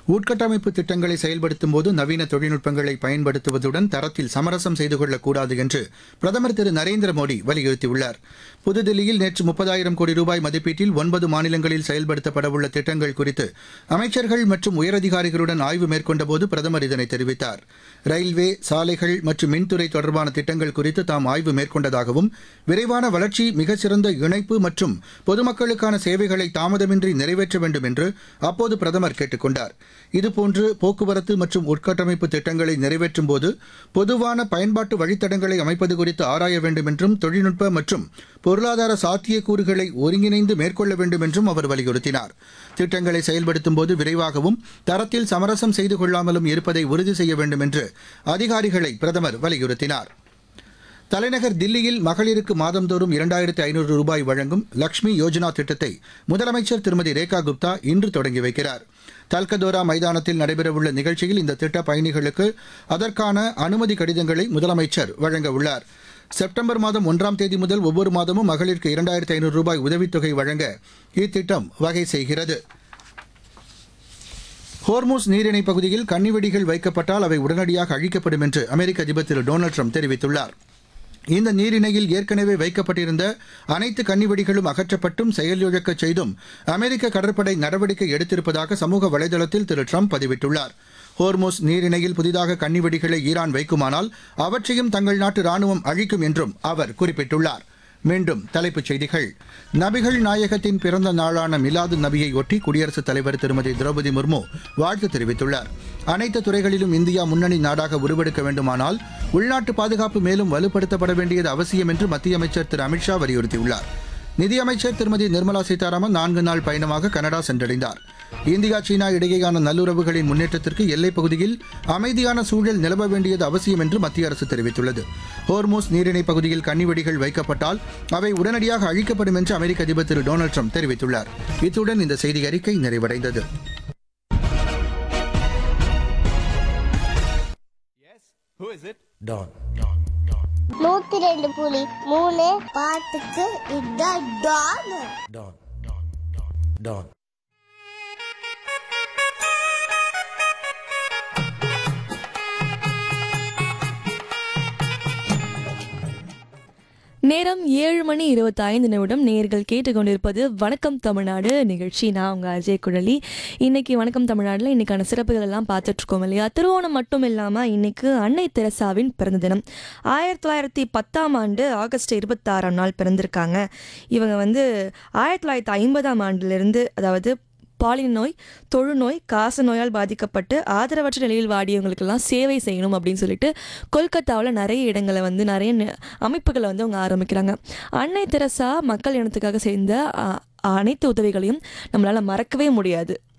உட்கட்டமைப்பு திட்டங்களை செயல்படுத்தும் போது நவீன தொழில்நுட்பங்களை பயன்படுத்துவதுடன் தரத்தில் சமரசம் செய்து கொள்ளக்கூடாது என்று பிரதமர் திரு நரேந்திர மோடி வலியுறுத்தியுள்ளார் புதுதில்லியில் நேற்று முப்பதாயிரம் கோடி ரூபாய் மதிப்பீட்டில் ஒன்பது மாநிலங்களில் செயல்படுத்தப்படவுள்ள திட்டங்கள் குறித்து அமைச்சர்கள் மற்றும் உயரதிகாரிகளுடன் ஆய்வு மேற்கொண்டபோது பிரதமர் இதனை தெரிவித்தார் ரயில்வே சாலைகள் மற்றும் மின்துறை தொடர்பான திட்டங்கள் குறித்து தாம் ஆய்வு மேற்கொண்டதாகவும் விரைவான வளர்ச்சி மிகச்சிறந்த இணைப்பு மற்றும் பொதுமக்களுக்கான சேவைகளை தாமதமின்றி நிறைவேற்ற வேண்டும் என்று அப்போது பிரதமர் கேட்டுக் கொண்டார் இதுபோன்று போக்குவரத்து மற்றும் உட்கட்டமைப்பு திட்டங்களை நிறைவேற்றும் போது பொதுவான பயன்பாட்டு வழித்தடங்களை அமைப்பது குறித்து ஆராய வேண்டும் என்றும் தொழில்நுட்ப மற்றும் பொருளாதார சாத்தியக்கூறுகளை ஒருங்கிணைந்து மேற்கொள்ள வேண்டும் என்றும் அவர் வலியுறுத்தினார் திட்டங்களை செயல்படுத்தும் போது விரைவாகவும் தரத்தில் சமரசம் செய்து கொள்ளாமலும் இருப்பதை உறுதி செய்ய வேண்டும் என்று அதிகாரிகளை பிரதமர் வலியுறுத்தினார் தலைநகர் தில்லியில் மகளிருக்கு மாதந்தோறும் இரண்டாயிரத்து ஐநூறு ரூபாய் வழங்கும் லக்ஷ்மி யோஜனா திட்டத்தை முதலமைச்சர் திருமதி ரேகா குப்தா இன்று தொடங்கி வைக்கிறார் தல்கதோரா மைதானத்தில் நடைபெறவுள்ள நிகழ்ச்சியில் இந்த திட்ட பயணிகளுக்கு அதற்கான அனுமதி கடிதங்களை முதலமைச்சர் வழங்க உள்ளார் செப்டம்பர் மாதம் ஒன்றாம் தேதி முதல் ஒவ்வொரு மாதமும் மகளிருக்கு இரண்டாயிரத்து ஐநூறு ரூபாய் உதவித்தொகை வழங்க இத்திட்டம் வகை செய்கிறது ஹோர்மூஸ் நீரிணை பகுதியில் கன்னிவெடிகள் வைக்கப்பட்டால் அவை உடனடியாக அழிக்கப்படும் என்று அமெரிக்க அதிபர் திரு டொனால்டு ட்ரம்ப் தெரிவித்துள்ளார் இந்த நீரிணையில் ஏற்கனவே வைக்கப்பட்டிருந்த அனைத்து கன்னிவெடிகளும் அகற்றப்பட்டும் செயலிழக்கச் செய்தும் அமெரிக்க கடற்படை நடவடிக்கை எடுத்திருப்பதாக சமூக வலைதளத்தில் திரு ட்ரம்ப் பதிவிட்டுள்ளார் ஹோர்மோஸ் நீரிணையில் புதிதாக கன்னிவெடிகளை ஈரான் வைக்குமானால் அவற்றையும் தங்கள் நாட்டு ராணுவம் அழிக்கும் என்றும் அவர் குறிப்பிட்டுள்ளார் மீண்டும் தலைப்புச் செய்திகள் நபிகள் நாயகத்தின் பிறந்த நாளான மிலாது நபியை ஒட்டி குடியரசுத் தலைவர் திருமதி திரௌபதி முர்மு வாழ்த்து தெரிவித்துள்ளார் அனைத்து துறைகளிலும் இந்தியா முன்னணி நாடாக உருவெடுக்க வேண்டுமானால் உள்நாட்டு பாதுகாப்பு மேலும் வலுப்படுத்தப்பட வேண்டியது அவசியம் என்று மத்திய அமைச்சர் திரு அமித்ஷா வலியுறுத்தியுள்ளார் நிதியமைச்சர் திருமதி நிர்மலா சீதாராமன் நான்கு நாள் பயணமாக கனடா சென்றடைந்தார் இந்தியா சீனா இடையேயான நல்லுறவுகளின் முன்னேற்றத்திற்கு எல்லைப் பகுதியில் அமைதியான சூழல் நிலவ வேண்டியது அவசியம் என்று மத்திய அரசு தெரிவித்துள்ளது ஹோர்மோஸ் நீரிணை பகுதியில் கன்னிவெடிகள் வைக்கப்பட்டால் அவை உடனடியாக அழிக்கப்படும் என்று அமெரிக்க அதிபர் திரு டொனால்டு ட்ரம்ப் தெரிவித்துள்ளார் இத்துடன் இந்த செய்தி அறிக்கை நிறைவடைந்தது Who is it? Don. நூத்தி ரெண்டு புலி மூணு பாட்டுக்கு இதான் டான் Don. Don. நேரம் ஏழு மணி இருபத்தி ஐந்து நிமிடம் நேர்கள் கேட்டுக்கொண்டிருப்பது வணக்கம் தமிழ்நாடு நிகழ்ச்சி நான் உங்கள் அஜய் குழலி இன்னைக்கு வணக்கம் தமிழ்நாட்டில் இன்னைக்கான சிறப்புகள் எல்லாம் பார்த்துட்டு இருக்கோம் இல்லையா திருவோணம் மட்டும் இல்லாமல் இன்னைக்கு அன்னை தெரசாவின் பிறந்த தினம் ஆயிரத்தி தொள்ளாயிரத்தி பத்தாம் ஆண்டு ஆகஸ்ட் இருபத்தாறாம் நாள் பிறந்திருக்காங்க இவங்க வந்து ஆயிரத்தி தொள்ளாயிரத்தி ஐம்பதாம் ஆண்டிலிருந்து அதாவது பாலின நோய் தொழுநோய் காச நோயால் பாதிக்கப்பட்டு ஆதரவற்ற நிலையில் வாடியவங்களுக்கெல்லாம் சேவை செய்யணும் அப்படின்னு சொல்லிட்டு கொல்கத்தாவில் நிறைய இடங்களை வந்து நிறைய நி- அமைப்புகளை வந்து அவங்க ஆரம்பிக்கிறாங்க அன்னை தெரசா மக்கள் இனத்துக்காக செய்த அ, அனைத்து உதவிகளையும் நம்மளால் மறக்கவே முடியாது